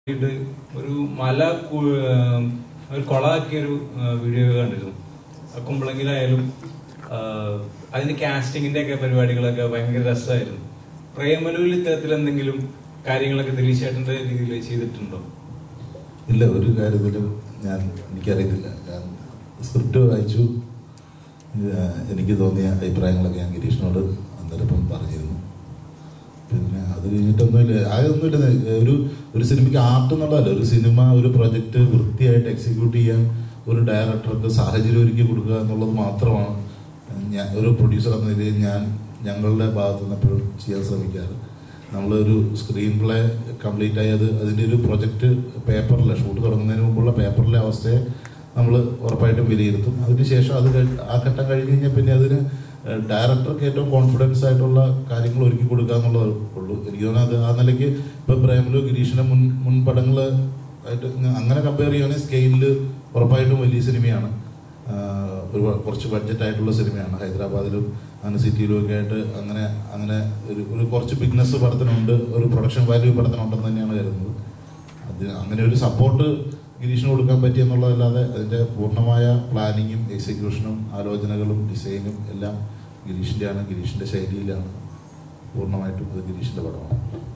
ഇത് ഒരു മല കു- ഏഹ് ഒരു കൊളാക്കിയ ഒരു വീഡിയോ കണ്ടിരുന്നു ആ കുമ്പളങ്ങിലായാലും ആഹ് അതിന്റെ കാസ്റ്റിങ്ങിന്റെ ഒക്കെ പരിപാടികളൊക്കെ ഭയങ്കര രസമായിരുന്നു പ്രേമലൂരിൽ ഇത്തരത്തിൽ എന്തെങ്കിലും കാര്യങ്ങളൊക്കെ ദിലീഷ് ചേട്ടന്റെ രീതിയിൽ ചെയ്തിട്ടുണ്ടോ ഇല്ല ഒരു കാര്യത്തിലും ഞാൻ എനിക്കറിയത്തില്ല ഞാൻ സ്ക്രിപ്റ്റ് വായിച്ചു ഏഹ് എനിക്ക് തോന്നിയ അഭിപ്രായങ്ങളൊക്കെ ഞാൻ ഗിരീഷിനോട് അന്നേരം ഇപ്പം പറഞ്ഞിരുന്നു പിന്നെ അത് കഴിഞ്ഞിട്ടൊന്നുമില്ല അതൊന്നുമില്ല ഒരു ഒരു സിനിമയ്ക്ക് ആർട്ട് എന്നുള്ളതല്ല ഒരു സിനിമ ഒരു പ്രൊജക്റ്റ് വൃത്തിയായിട്ട് എക്സിക്യൂട്ട് ചെയ്യാൻ ഒരു ഡയറക്ടർക്ക് സാഹചര്യം ഒരുക്കി കൊടുക്കുക എന്നുള്ളത് മാത്രമാണ് ഞാൻ ഒരു പ്രൊഡ്യൂസർ എന്ന നിലയിൽ ഞാൻ ഞങ്ങളുടെ ഭാഗത്തു നിന്ന് എപ്പോഴും ചെയ്യാൻ ശ്രമിക്കാറ് നമ്മളൊരു സ്ക്രീൻ പ്ലേ കംപ്ലീറ്റ് ആയി അത് അതിൻ്റെ ഒരു പ്രൊജക്റ്റ് പേപ്പറിലെ ഷൂട്ട് തുടങ്ങുന്നതിന് മുമ്പുള്ള പേപ്പറിലെ അവസ്ഥയെ നമ്മൾ ഉറപ്പായിട്ടും വിലയിരുത്തും അതിനുശേഷം അത് കഴി- ആ ഘട്ടം കഴിഞ്ഞ് കഴിഞ്ഞാൽ പിന്നെ അതിന് ഡയറക്ടർക്ക് ഏറ്റവും കോൺഫിഡൻസ് ആയിട്ടുള്ള കാര്യങ്ങൾ ഒരുക്കി കൊടുക്കുക എന്നുള്ളതേ ഉള്ളൂ എനിക്ക് തോന്നുന്നത് അത് ആ നിലയ്ക്ക് ഇപ്പം പ്രേമലു ഗിരീഷിന്റെ മുൻ മുൻ പടങ്ങൾ ആയിട്ട് ഇങ്ങ- അങ്ങനെ കമ്പയർ ചെയ്യുകയാണെങ്കിൽ സ്കെയിലിൽ ഉറപ്പായിട്ടും വലിയ സിനിമയാണ് ആഹ് ഒരു കുറച്ച് ബഡ്ജറ്റ് ആയിട്ടുള്ള സിനിമയാണ് ഹൈദരാബാദിലും അങ്ങനെ സിറ്റിയിലും ഒക്കെ ആയിട്ട് അങ്ങനെ അങ്ങനെ ഒരു ഒരു കുറച്ച് ബിഗ്നസ് പടത്തിനുണ്ട് ഒരു പ്രൊഡക്ഷൻ വാല്യൂ പടത്തിനുണ്ടെന്ന് തന്നെയാണ് കരുതുന്നത് അത് അങ്ങനെ ഒരു സപ്പോർട്ട് ഗിരീഷിന് കൊടുക്കാൻ പറ്റി എന്നുള്ളതല്ലാതെ അതിന്റെ പൂർണ്ണമായ പ്ലാനിങ്ങും എക്സിക്യൂഷനും ആലോചനകളും ഡിസൈനും എല്ലാം ഗിരീഷിന്റെയാണ് ഗിരീഷിന്റെ ശൈലിയിലാണ് പൂർണ്ണമായിട്ടും അത് ഗിരീഷിന്റെ പടമാണ്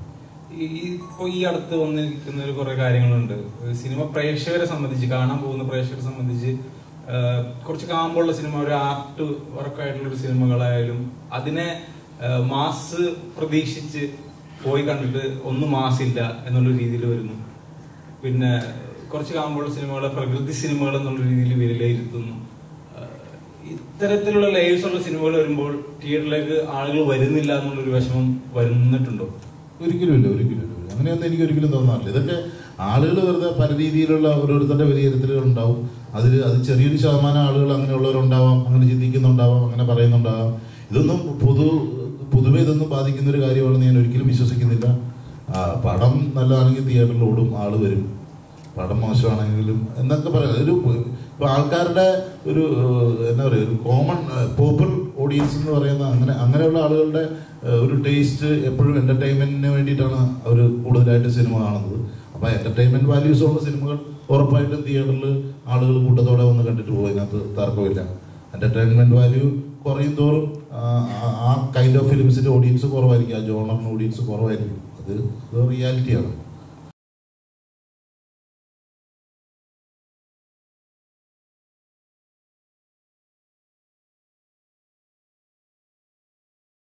ഈ ഇപ്പൊ ഈ അടുത്ത് വന്നിരിക്കുന്ന ഒരു കുറെ കാര്യങ്ങളുണ്ട് സിനിമ പ്രേക്ഷകരെ സംബന്ധിച്ച് കാണാൻ പോകുന്ന പ്രേക്ഷകരെ സംബന്ധിച്ച് ആഹ് കുറച്ച് കാമ്പുള്ള സിനിമ ഒരു ആർട്ട് വർക്കായിട്ടുള്ള ഒരു സിനിമകളായാലും അതിനെ ആഹ് മാസ് പ്രതീക്ഷിച്ച് പോയി കണ്ടിട്ട് ഒന്നും മാസില്ല എന്നുള്ള രീതിയിൽ വരുന്നു പിന്നെ കുറച്ച് കാമ്പുള്ള സിനിമകളെ പ്രകൃതി സിനിമകൾ എന്നുള്ള രീതിയിൽ വിലയിരുത്തുന്നു ആഹ് ഇത്തരത്തിലുള്ള ലേയേഴ്സ് ഉള്ള സിനിമകൾ വരുമ്പോൾ തിയേറ്ററിലേക്ക് ആളുകൾ വരുന്നില്ല എന്നുള്ളൊരു വിഷമം വരുന്നിട്ടുണ്ടോ ഒരിക്കലും ഇല്ല ഒരിക്കലും ഇല്ല അങ്ങനെയൊന്നും എനിക്ക് ഒരിക്കലും തോന്നാറില്ല ഇതൊക്കെ ആളുകൾ വെറുതെ പല രീതിയിലുള്ള ഓരോരുത്തരുടെ വിലയിരുത്തലുകൾ ഉണ്ടാവും അതിൽ അത് ചെറിയൊരു ശതമാനം ആളുകൾ അങ്ങനെയുള്ളവരുണ്ടാവാം അങ്ങനെ ചിന്തിക്കുന്നുണ്ടാവാം അങ്ങനെ പറയുന്നുണ്ടാവാം ഇതൊന്നും പൊതു പൊതുവെ ഇതൊന്നും ബാധിക്കുന്ന ഒരു കാര്യമാണെന്ന് ഞാൻ ഒരിക്കലും വിശ്വസിക്കുന്നില്ല ആ, പടം നല്ലതാണെങ്കിൽ തിയേറ്ററിൽ ഓടും ആള് വരും പടം മോശമാണെങ്കിലും എന്നൊക്കെ പറയാം ഒരു ഇപ്പൊ ആൾക്കാരുടെ ഒരു ഏഹ്, എന്താ പറയുക ഒരു കോമൺ പോപ്പുലർ ഓഡിയൻസ് എന്ന് പറയുന്ന അങ്ങനെ അങ്ങനെയുള്ള ആളുകളുടെ ഏഹ്, ഒരു ടേസ്റ്റ് എപ്പോഴും എന്റർടൈൻമെന്റിന് വേണ്ടിയിട്ടാണ് അവർ കൂടുതലായിട്ട് സിനിമ കാണുന്നത് അപ്പൊ എന്റർടൈൻമെന്റ് വാല്യൂസ് ഉള്ള സിനിമകൾ ഉറപ്പായിട്ടും തിയേറ്ററിൽ ആളുകൾ കൂട്ടത്തോടെ വന്ന് കണ്ടിട്ട് പോകും അതിനകത്ത് തർക്കമില്ല എന്റർടൈൻമെന്റ് വാല്യൂ കുറയും തോറും ആ, ആ- ആ കൈൻഡ് ഓഫ് ഫിലിംസിന്റെ ഓഡിയൻസ് കുറവായിരിക്കും ആ ജോണറിന് ഓഡിയൻസ് കുറവായിരിക്കും അത് അത് റിയാലിറ്റിയാണ്